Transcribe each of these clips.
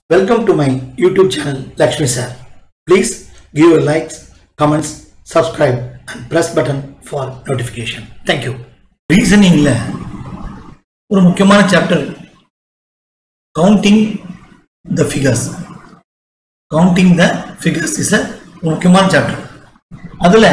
Welcome to my YouTube channel Lakshmi Sir. Please give your likes, comments, subscribe and press button for notification. Thank you. ரீசனிங்ல ஒரு முக்கியமான chapter counting the figures counting the figures is a முக்கியமான chapter அதில்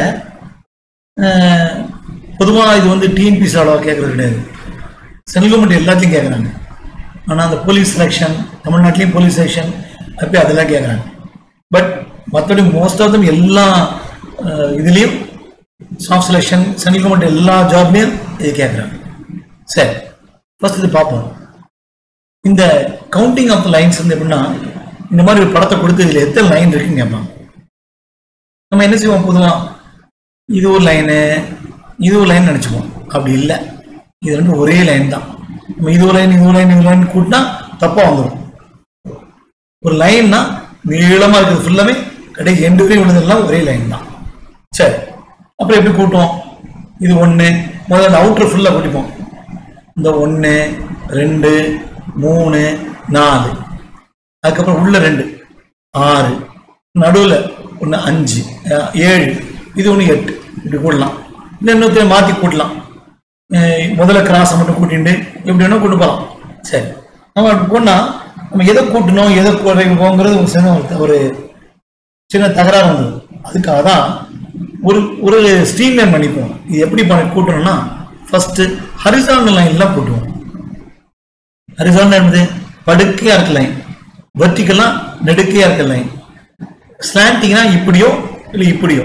பொதுவாக இது வந்து TNPSC அவ்வளோவா கேட்குறது கிடையாது சென்ட்ரல் கவர்மெண்ட் எல்லாத்தையும் கேட்குறாங்க ஆனால் அந்த போலீஸ் செலெக்ஷன் தமிழ்நாட்டிலையும் போலீஸ் செலெக்ஷன் அப்படி அதெல்லாம் கேட்குறாங்க பட் மற்றபடி மோஸ்ட் ஆஃப் தம் எல்லா அஹ், இதுலேயும் சாஃப்ட் செலெக்ஷன் சென்ட்ரல் கவர்மெண்ட் எல்லா ஜாப்லேயும் இது கேட்குறாங்க சரி ஃபர்ஸ்ட் இது பார்ப்போம் இந்த கவுண்டிங் ஆஃப் த லைன்ஸ் வந்து எப்படின்னா இந்த மாதிரி ஒரு படத்தை கொடுத்து இதில் எத்தனை லைன் இருக்குன்னு கேட்பாங்க நம்ம என்ன செய்வோம் பொதுவாக இது ஒரு லைனு இது ஒரு லைன் நினச்சிப்போம் அப்படி இல்லை இது ரெண்டும் ஒரே லைன் தான் நம்ம இது ஒரு லைன் இது ஒரு லைன் இது லைன் கூட்டினா தப்பாக வந்துடும் ஒரு லைன்னா நீளமாக இருக்குது ஃபுல்லாமே கடைசி எண்டு வரையும் உள்ளதெல்லாம் ஒரே லைன் தான் சரி அப்புறம் எப்படி கூட்டுவோம் இது ஒன்று முதல்ல அந்த அவுட்ரு ஃபுல்லாக கூட்டிப்போம் இந்த ஒன்று ரெண்டு மூணு நாலு அதுக்கப்புறம் உள்ள ரெண்டு ஆறு நடுவில் ஒன்று அஞ்சு அஹ், ஏழு இது ஒன்று எட்டு இப்படி கூடலாம் இல்லை இன்னொருத்தர் மாற்றி கூட்டலாம் அஹ், முதல்ல கிராஸை மட்டும் கூட்டிட்டு எப்படி வேணால் கூட்டு போகலாம் சரி நம்ம அப்படி போனால் நம்ம எதை கூட்டணும் எதை குறைவோங்கிறது ஒரு சின்ன ஒரு- ஒரு சின்ன தகராறு வந்தது அதுக்காக தான் ஒரு ஒரு ஸ்ட்ரீம் பண்ணிப்போம் இது எப்படி பண்ணி கூட்டணும்னா ஃபர்ஸ்ட் ஹரிசாண்டல் லைன்லாம் கூட்டுவோம் ஹரிசாண்டல் என்பது படுக்கையா இருக்க லைன் வெர்டிக்கலா நெடுக்கையா இருக்க லைன் ஸ்லாண்டிங்னா இப்படியோ இல்லை இப்படியோ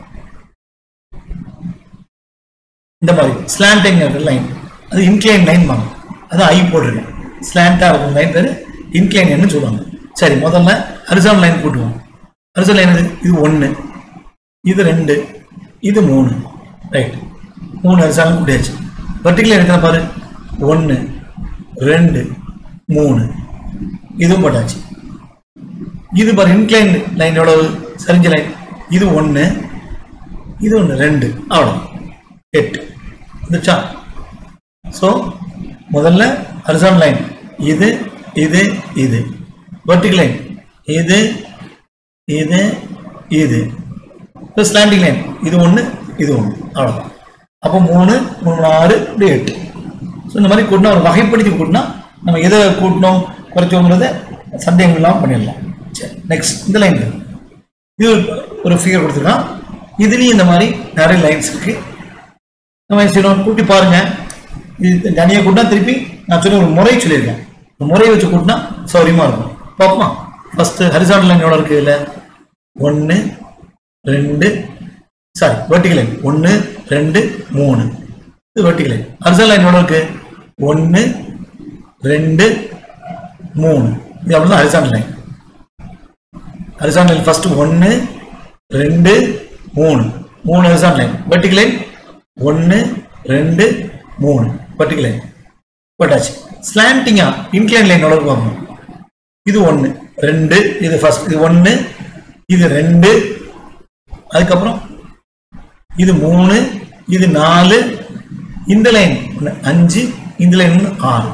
இந்த மாதிரி ஸ்லாண்டிங் இருக்கிற லைன் அது இன்க்ளைன் லைன் வாங்க அது ஐ போட்டிருக்கேன் ஸ்லாண்டா இருக்கிற லைன் பேர் இன்க்ளைன் சொல்லுவாங்க சரி முதல்ல ஹரிசான் லைன் கூட்டுவோம் ஹரிசான் லைன் இது இது ஒன்று இது ரெண்டு இது மூணு ரைட் மூணு ஹரிசான் கூட்டியாச்சு வெர்டிக்கல் இருக்கிற பாரு ஒன்று ரெண்டு மூணு இதுவும் போட்டாச்சு இது பாரு இன்க்ளைன் லைன் எவ்வளவு சரிஞ்ச லைன் இது ஒன்று இது ஒன்று ரெண்டு அவ்வளோ எட்டு வந்துச்சா ஸோ முதல்ல ஹரிசான் லைன் இது இது இது வெர்டிகல் லைன் இது இது இது இப்போ ஸ்லாண்டிங் லைன் இது ஒன்று இது ஒன்று அவ்வளோதான் அப்போ மூணு மூணு ஆறு இப்படி எட்டு ஸோ இந்த மாதிரி கூட்டினா ஒரு வகைப்படுத்தி கூட்டினா நம்ம எதை கூட்டினோம் குறைச்சோங்கிறத சந்தேகம் இல்லாமல் பண்ணிடலாம் சரி நெக்ஸ்ட் இந்த லைன் இது ஒரு- ஒரு ஃபிகர் கொடுத்துருக்கான் இதுலேயும் இந்த மாதிரி நிறைய லைன்ஸ் இருக்கு நம்ம என்ன செய்யணும் கூட்டி பாருங்க இது தனியாக கூட்டினா திருப்பி நான் சொன்ன ஒரு முறை சொல்லியிருக்கேன் ஒரு முறையை வச்சு கூட்டினா சௌரியமாக இருக்கும் பார்ப்போமா ஃபர்ஸ்ட் ஹரிசாண்டல் லைன் எவ்வளோ இருக்கு இதில் ஒன்று ரெண்டு சாரி வெர்டிகல் லைன் ஒன்று ரெண்டு மூணு இது வெர்டிகல் லைன் ஹரிசாண்டல் லைன் எவ்வளோ இருக்கு ஒன்று ரெண்டு மூணு இது அப்படிதான் horizontal line horizontal line first ஒன்று ரெண்டு மூணு மூணு ஹரிசாண்டல் லைன் வெர்டிகல் லைன் ஒன்று ரெண்டு மூணு வெர்டிகல் லைன் போட்டாச்சு ஸ்லாண்டிங்கா இன்க்ளைன் லைன் எவ்வளோ பார்க்கணும் இது ஒன்று ரெண்டு இது ஃபர்ஸ்ட் இது ஒன்று இது ரெண்டு அதுக்கப்புறம் இது மூணு இது நாலு இந்த லைன் ஒண்ணு, அஞ்சு இந்த லைன் ஒண்ணு, ஆறு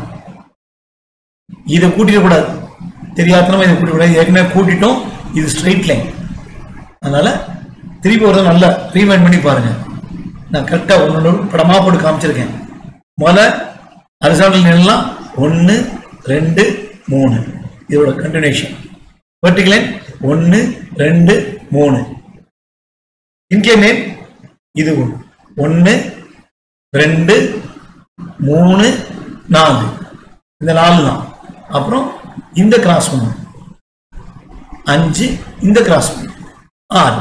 இதை கூட்டிட கூடாது தெரியாதனமா இதை கூட்டிட கூடாது ஏற்கனவே கூட்டிட்டோம் இது ஸ்ட்ரெயிட் லைன் அதனால திருப்பி ஒரு தடவை நல்லா ரீமைண்ட் பண்ணி பாருங்க நான் கரெக்டாக ஒன்று படமாக போட்டு காமிச்சிருக்கேன் முதல்ல ஹரிசாண்டல் நிலம் ஒன்று ரெண்டு மூணு இதோட கண்டினியூஷன் வெர்டிகல் லைன் ஒன்று ரெண்டு மூணு இன்க்ளைன் லைன் இது ஒன்று ஒன்று ரெண்டு மூணு நாலு இந்த நாலு தான் அப்புறம் இந்த கிராஸ் ஒன்று அஞ்சு இந்த கிராஸ் ஒன்று ஆறு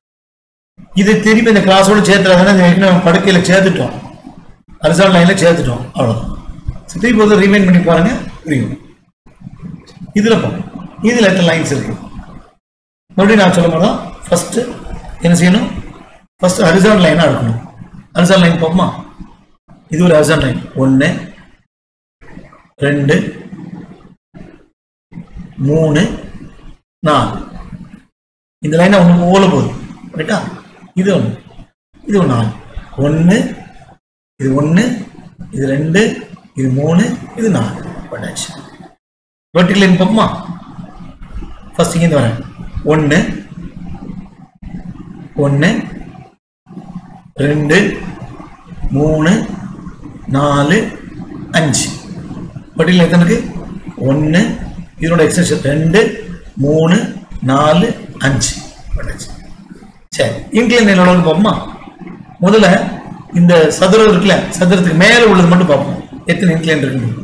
இது திருப்பி இந்த கிராஸோட சேர்த்துறாங்கன்னா ஏற்கனவே படுக்கையில் சேர்த்துட்டோம் அரிசால் லைனில் சேர்த்துட்டோம் அவ்வளோதான் சரி, திருப்பி ஒரு ரிமைண்ட் பண்ணி பாருங்க புரியும் இதில் போகும் இதில் எத்தனை லைன்ஸ் இருக்கு மறுபடியும் நான் சொல்லும் போது தான் ஃபர்ஸ்ட் என்ன செய்யணும் ஃபர்ஸ்ட் ஹரிசான் லைனாக இருக்கணும் ஹரிசான் லைன் பார்ப்போமா இது ஒரு ஹரிசான் லைன் ஒன்று ரெண்டு மூணு நாலு இந்த லைனை ஒன்று ஓல போகுது ரைட்டா இது ஒன்று இது ஒன்று நாலு ஒன்று இது ஒன்று இது ரெண்டு இது மூணு இது நாலு பண்ணாச்சு வெர்டிகல் லைன் பார்ப்போமா ஃபர்ஸ்ட் இங்கேருந்து வரேன் ஒன்று ஒன்று ரெண்டு மூணு நாலு அஞ்சு பட்டியலில் எத்தனை இருக்கு ஒன்று இதனோட எக்ஸ்டென்ஷன் ரெண்டு மூணு நாலு அஞ்சு போட்டாச்சு. சரி இன்க்ளைன் என்னோட பார்ப்போமா முதல்ல இந்த சதுரம் இருக்குல்ல சதுரத்துக்கு மேலே உள்ளது மட்டும் பார்ப்போம் எத்தனை இன்க்ளைன் இருக்கு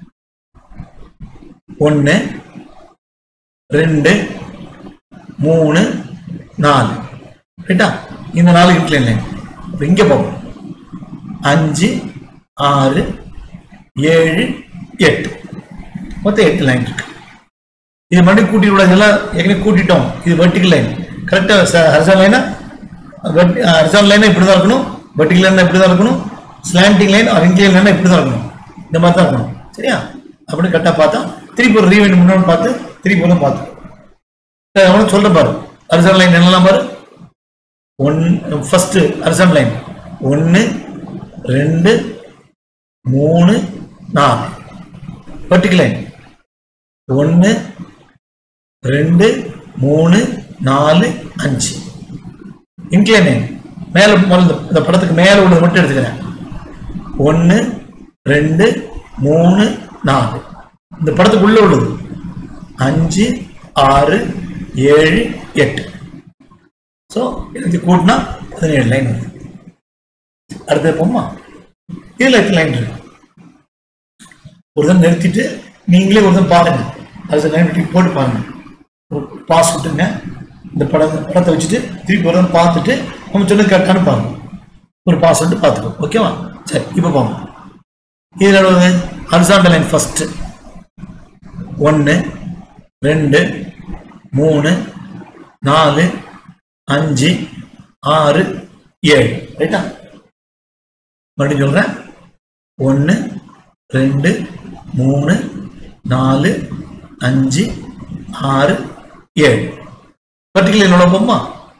ஒன்று ரெண்டு மூணு நாலு ரைட்டா இந்த நாலு இன்க்ளைன் லைன் இப்போ இங்கே பார்ப்போம் அஞ்சு ஆறு ஏழு எட்டு மொத்தம் எட்டு லைன் இருக்கு இது மட்டும் கூட்டி விடாது எல்லாம் ஏற்கனவே கூட்டிட்டோம் இது வெர்டிகல் லைன் கரெக்டாக ஹரிசான் லைனா ஹரிசான் லைனா இப்படி தான் இருக்கணும் வெர்டிகல் லைனா இப்படி தான் இருக்கணும் ஸ்லாண்டிங் லைன் ஆர் இன்க்ளைன் லைனா இப்படி தான் இருக்கணும் இந்த மாதிரி தான் இருக்கணும் சரியா அப்படின்னு கரெக்டாக பார்த்தா திருப்பி ஒரு ரீவைண்ட் முன்னாடி பார்த்து திருப்பி ஒரு பார்த்து அவனும் சொல்ற பாரு ஹரிசான் லைன் என்னெல்லாம் பாரு ஒன் ஃபர்ஸ்ட் ஹரிசான் லைன் ஒன்று ரெண்டு மூணு நாலு வெர்டிகல் லைன் ஒன்று ரெண்டு மூணு நாலு அஞ்சு இன்க்ளைன் மேலே முதல்ல இந்த படத்துக்கு மேலே உள்ளது மட்டும் எடுத்துக்கிறேன் ஒன்று ரெண்டு மூணு நாலு இந்த படத்துக்கு உள்ள உள்ளது அஞ்சு ஆறு ஏழு எட்டு ஸோ எனக்கு கூட்டினா பதினேழு லைன் வருது அடுத்தது போமா இதில் எட்டு லைன் இருக்கு ஒரு தடவை நிறுத்திட்டு நீங்களே ஒரு தடவை பாருங்க அது லைன் விட்டு போட்டு பாருங்க ஒரு பாஸ் விட்டுங்க இந்த படம் படத்தை வச்சுட்டு திருப்பி ஒரு தடவை பார்த்துட்டு நம்ம சொன்னது கரெக்டானு பாருங்க ஒரு பாஸ் விட்டு பார்த்துக்கோ ஓகேவா சரி இப்போ போங்க இதில் எவ்வளவு ஹரிசாண்டல் லைன் ஃபர்ஸ்ட் ஒன்று ரெண்டு மூணு நாலு அஞ்சு ஆறு ஏழு ரைட்டா மறுபடியும் சொல்கிறேன் ஒன்று ரெண்டு மூணு நாலு அஞ்சு ஆறு ஏழு பர்டிகுலர் என்னோட பொம்மா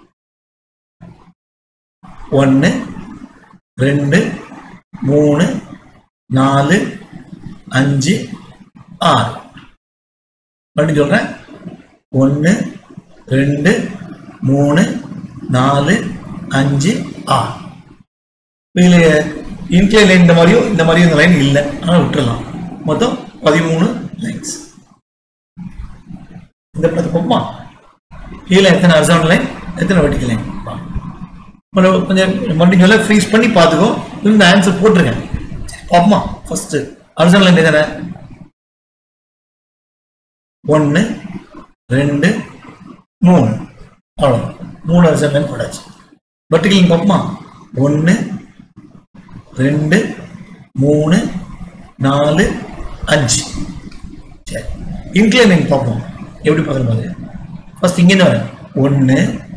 ஒன்று ரெண்டு மூணு நாலு அஞ்சு ஆறு மறுபடியும் சொல்கிறேன் ஒன்று ரெண்டு மூணு நாலு அஞ்சு ஆறு இதில் இன்க்ளைன் லைன் இந்த மாதிரியோ இந்த மாதிரியோ இந்த லைன் இல்லை ஆனால் விட்டுறலாம் மொத்தம் பதிமூணு லைன்ஸ் இந்த படத்தை பார்ப்போமா இதில் எத்தனை ஹரிசாண்டல் லைன் எத்தனை வெர்டிகல் லைன் கொஞ்சம் மறுபடியும் சொல்ல ஃப்ரீஸ் பண்ணி பார்த்துக்கோ இந்த ஆன்சர் போட்டிருக்கேன் சரி பார்ப்போமா ஃபர்ஸ்ட் ஹரிசாண்டல் லைன் எத்தனை ஒன்று ரெண்டு மூணு அவ்வளோ மூணு ஹரிசாண்டல் லைன் போட்டாச்சு வெர்டிகல் லைன் பார்ப்போமா ஒன்று ரெண்டு மூணு நாலு அஞ்சு சரி இன்க்ளைன் பார்ப்போம் எப்படி பார்க்குற பாருங்க ஃபர்ஸ்ட் இங்கே வரேன் ஒன்று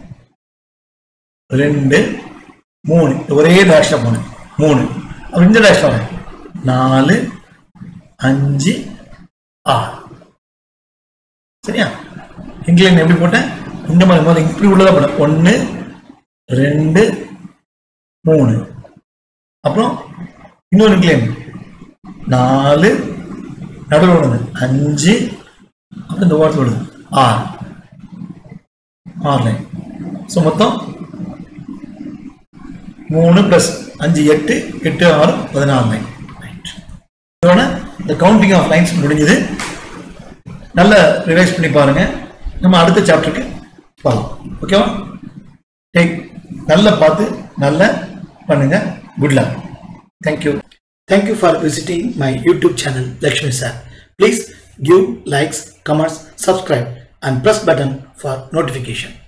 ரெண்டு மூணு ஒரே டேஷில் போனேன் மூணு அப்புறம் இந்த டேஷில் வரேன் நாலு அஞ்சு ஆறு சரியா இன்க்ளைன் எப்படி போட்டேன் இந்த மாதிரி முதல்ல இப்படி உள்ளதாக போனேன் ஒன்று ரெண்டு மூணு அப்புறம் இன்னொரு கிளைம் நாலு நடுவில் உள்ளது அஞ்சு அப்புறம் இந்த ஓரத்தில் உள்ளது ஆறு ஆறு லைன் ஸோ மொத்தம் மூணு ப்ளஸ் அஞ்சு எட்டு எட்டு ஆறு பதினாறு லைன் இதோட இந்த கவுண்டிங் ஆஃப் லைன்ஸ் முடிஞ்சது நல்லா ரிவைஸ் பண்ணி பாருங்க நம்ம அடுத்த சாப்டருக்கு போகலாம் ஓகேவா டேக் நல்லா பார்த்து நல்லா பண்ணுங்க good luck thank you thank you for visiting my youtube channel lakshmi sir please give likes comments subscribe and press button for notification